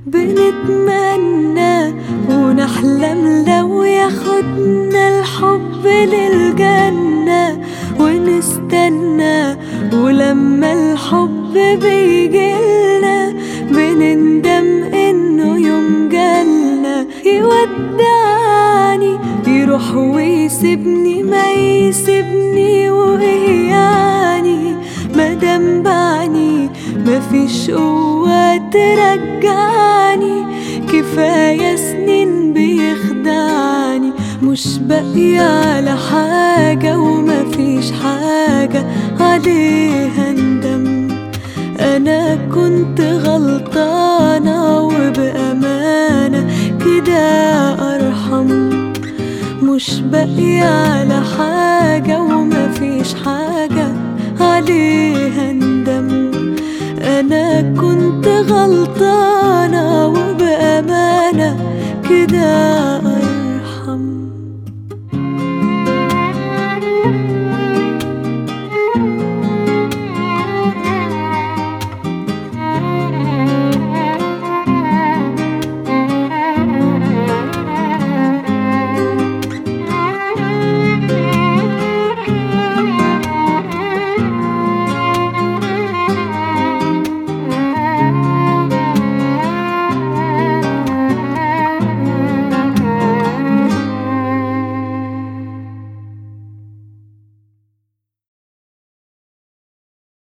بنتمنى ونحلم لو ياخدنا الحب للجنة ونستنى ولما الحب بيجيلنا بنندم انه يوم جالنا يودعني يروح ويسيبني ما يسيبني وايه يعني مادام بعني مفيش قوة ترجعني كفاية سنين بيخدعني مش باقية على حاجة ومفيش حاجة عليها ندم أنا كنت غلطانة وبأمانة كده أرحم مش باقية على حاجة ومفيش حاجة عليها ندم أنا كنت غلطانة وبأمانة كده